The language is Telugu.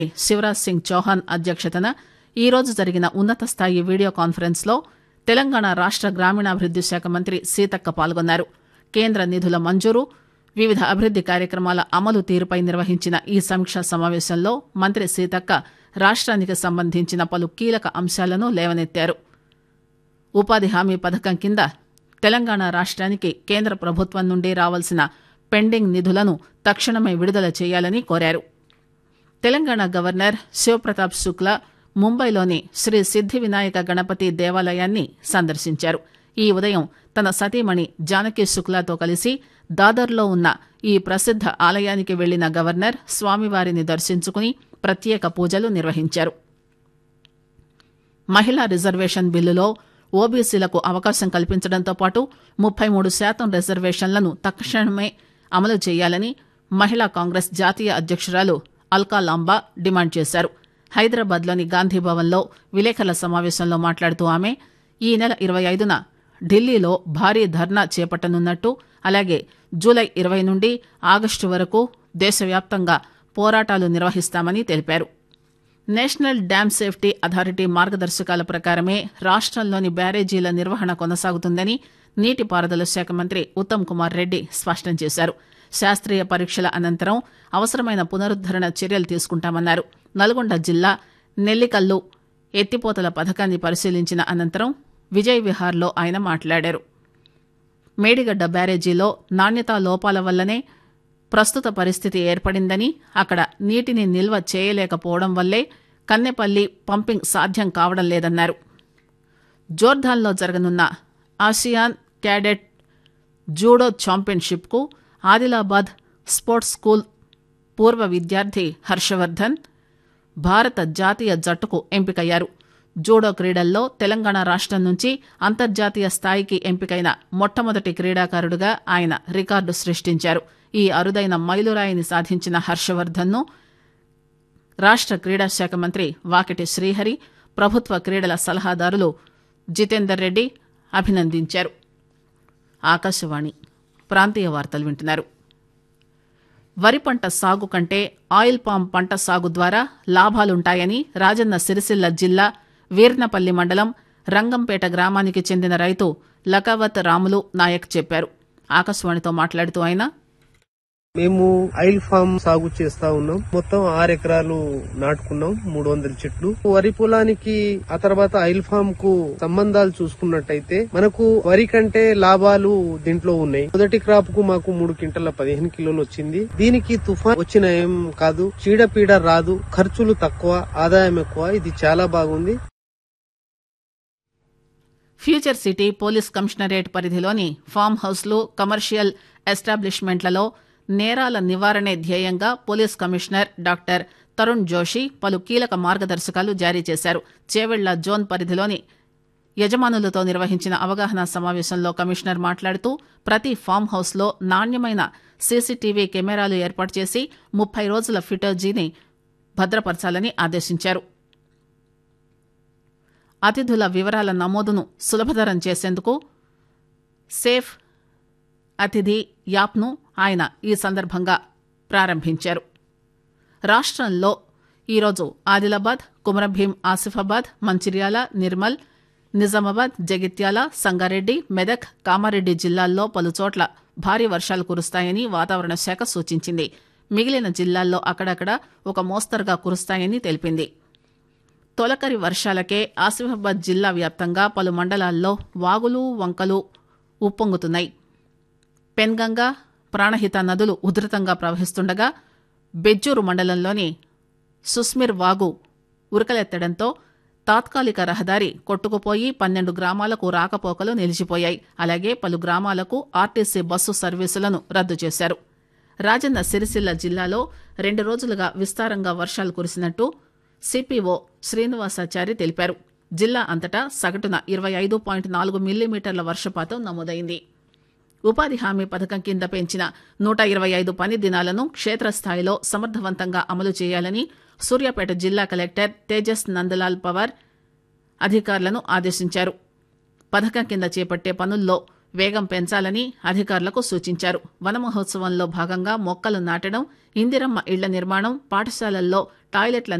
శివరాజ్ సింగ్ చౌహాన్ అధ్యక్షతన ఈరోజు జరిగిన ఉన్నత స్థాయి వీడియో కాన్ఫరెన్స్ లో తెలంగాణ రాష్ట గ్రామీణాభివృద్ది శాఖ మంత్రి సీతక్క పాల్గొన్నారు కేంద్ర నిధుల మంజూరు వివిధ అభివృద్ది కార్యక్రమాల అమలు తీరుపై నిర్వహించిన ఈ సమీక్షా సమావేశంలో మంత్రి సీతక్క రాష్ట్రానికి సంబంధించిన పలు కీలక అంశాలను లేవనెత్తారు ఉపాధి హామీ పథకం కింద తెలంగాణ రాష్ట్రానికి కేంద్ర ప్రభుత్వం నుండి రావాల్సిన పెండింగ్ నిధులను తక్షణమే విడుదల చేయాలని కోరారు తెలంగాణ గవర్నర్ శివప్రతాప్ శుక్లా ముంబైలోని శ్రీ సిద్ది వినాయక గణపతి దేవాలయాన్ని సందర్శించారు ఈ ఉదయం తన సతీమణి జానకి శుక్లాతో కలిసి దాదర్లో ఉన్న ఈ ప్రసిద్ద ఆలయానికి వెళ్లిన గవర్నర్ స్వామివారిని దర్శించుకుని ప్రత్యేక పూజలు నిర్వహించారు మహిళా రిజర్వేషన్ బిల్లులో ఓబీసీలకు అవకాశం కల్పించడంతో పాటు ముప్పై మూడు శాతం రిజర్వేషన్లను తక్షణమే అమలు చేయాలని మహిళా కాంగ్రెస్ జాతీయ అధ్యక్షురాలు అల్కా లాంబా డిమాండ్ చేశారు హైదరాబాద్లోని గాంధీభవన్లో విలేకరుల సమావేశంలో మాట్లాడుతూ ఆమె ఈ నెల ఇరవై ఐదున ఢిల్లీలో భారీ ధర్నా చేపట్టనున్నట్టు అలాగే జూలై ఇరవై నుండి ఆగస్టు వరకు దేశవ్యాప్తంగా పోరాటాలు నిర్వహిస్తామని తెలిపారు నేషనల్ డ్యామ్ సేఫ్టీ అథారిటీ మార్గదర్శకాల ప్రకారమే రాష్టంలోని బ్యారేజీల నిర్వహణ కొనసాగుతుందని నీటిపారుదల శాఖ మంత్రి ఉత్తమ్ కుమార్ రెడ్డి స్పష్టం చేశారు శాస్త్రీయ పరీక్షల అనంతరం అవసరమైన పునరుద్దరణ చర్యలు తీసుకుంటామన్నారు నల్గొండ జిల్లా నెల్లికల్లు ఎత్తిపోతల పథకాన్ని పరిశీలించిన అనంతరం విజయ్ విహార్లో ఆయన మాట్లాడారు మేడిగడ్డ బ్యారేజీలో నాణ్యతా లోపాల వల్లనే ప్రస్తుత పరిస్థితి ఏర్పడిందని అక్కడ నీటిని నిల్వ చేయలేకపోవడం వల్లే కన్నెపల్లి పంపింగ్ సాధ్యం కావడం లేదన్నారు జోర్ధాన్లో జరగనున్న ఆసియాన్ క్యాడెట్ జూడో ఛాంపియన్షిప్కు ఆదిలాబాద్ స్పోర్ట్స్ స్కూల్ పూర్వ విద్యార్థి హర్షవర్ధన్ భారత జాతీయ జట్టుకు ఎంపికయ్యారు జూడో క్రీడల్లో తెలంగాణ రాష్టం నుంచి అంతర్జాతీయ స్థాయికి ఎంపికైన మొట్టమొదటి క్రీడాకారుడుగా ఆయన రికార్డు సృష్టించారు ఈ అరుదైన మైలురాయిని సాధించిన హర్షవర్ధన్ ను రాష్ట క్రీడా శాఖ మంత్రి వాకిటి శ్రీహరి ప్రభుత్వ క్రీడల సలహాదారులు జితేందర్ రెడ్డి అభినందించారు ఆకాశవాణి ప్రాంతీయ వార్తలు వింటున్నారు వరి పంట సాగు కంటే ఆయిల్ పామ్ పంట సాగు ద్వారా లాభాలుంటాయని రాజన్న సిరిసిల్ల జిల్లా వీర్నపల్లి మండలం రంగంపేట గ్రామానికి చెందిన రైతు లకావత్ రాములు నాయక్ చెప్పారు ఆకాశవాణితో మాట్లాడుతూ ఆయన మేము ఆయిల్ ఫామ్ సాగు చేస్తా ఉన్నాం మొత్తం ఆరు ఎకరాలు నాటుకున్నాం మూడు వందల చెట్లు వరి పొలానికి ఆ తర్వాత ఆయిల్ ఫామ్ కు సంబంధాలు చూసుకున్నట్టయితే మనకు వరి కంటే లాభాలు దీంట్లో ఉన్నాయి మొదటి క్రాప్ కు మాకు మూడు క్వింటల పదిహేను కిలోలు వచ్చింది దీనికి తుఫాన్ వచ్చిన ఏం కాదు చీడపీడ రాదు ఖర్చులు తక్కువ ఆదాయం ఎక్కువ ఇది చాలా బాగుంది ఫ్యూచర్ సిటీ పోలీస్ కమిషనరేట్ పరిధిలోని ఫామ్ హౌస్లు కమర్షియల్ ఎస్టాబ్లిష్మెంట్లలో నేరాల నివారణే ధ్యేయంగా police commissioner doctor Tarun Joshi పలు కీలక మార్గదర్శకాలు జారీ చేశారు చేవెళ్ల జోన్ పరిధిలోని యజమానులతో నిర్వహించిన అవగాహన సమావేశంలో కమిషనర్ మాట్లాడుతూ ప్రతి ఫామ్ హౌస్లో నాణ్యమైన సీసీటీవీ కెమెరాలు ఏర్పాటు చేసి ముప్పై రోజుల ఫిటర్జీని భద్రపరచాలని ఆదేశించారు అతిథుల వివరాల నమోదును సులభతరం చేసేందుకు సేఫ్ అతిథి యాప్ను ఆయన ఈ సందర్భంగా ప్రారంభించారు రాష్ట్రంలో ఈరోజు ఆదిలాబాద్ కుమరంభీం ఆసిఫాబాద్ మంచిర్యాల నిర్మల్ నిజామాబాద్ జగిత్యాల సంగారెడ్డి మెదక్ కామారెడ్డి జిల్లాల్లో పలుచోట్ల భారీ వర్షాలు కురుస్తాయని వాతావరణ శాఖ సూచించింది మిగిలిన జిల్లాల్లో అక్కడక్కడ ఒక మోస్తరుగా కురుస్తాయని తెలిపింది తొలకరి వర్షాలకే ఆసిఫాబాద్ జిల్లా వ్యాప్తంగా పలు మండలాల్లో వాగులు వంకలు ఉప్పొంగుతున్నాయి పెన్గంగా ప్రాణహిత నదులు ఉధృతంగా ప్రవహిస్తుండగా బెజ్జూరు మండలంలోని సుస్మిర్ వాగు ఉరకలెత్తడంతో తాత్కాలిక రహదారి కొట్టుకుపోయి పన్నెండు గ్రామాలకు రాకపోకలు నిలిచిపోయాయి అలాగే పలు గ్రామాలకు ఆర్టీసీ బస్సు సర్వీసులను రద్దు చేశారు రాజన్న సిరిసిల్ల జిల్లాలో రెండు రోజులుగా విస్తారంగా వర్షాలు కురిసినట్టు సిపిఓ శ్రీనివాసాచారి తెలిపారు జిల్లా అంతటా సగటున ఇరవై ఐదు పాయింట్ నాలుగు మిల్లీమీటర్ల వర్షపాతం నమోదైంది ఉపాధి హామీ పథకం కింద పెంచిన నూట ఇరవై ఐదు పని దినాలను క్షేత్రస్థాయిలో సమర్థవంతంగా అమలు చేయాలని సూర్యాపేట జిల్లా కలెక్టర్ తేజస్ నందలాల్ పవార్ అధికారులను ఆదేశించారు పథకం కింద చేపట్టే పనుల్లో వేగం పెంచాలని అధికారులకు సూచించారు వన మహోత్సవంలో భాగంగా మొక్కలు నాటడం ఇందిరమ్మ ఇళ్ల నిర్మాణం పాఠశాలల్లో టాయిలెట్ల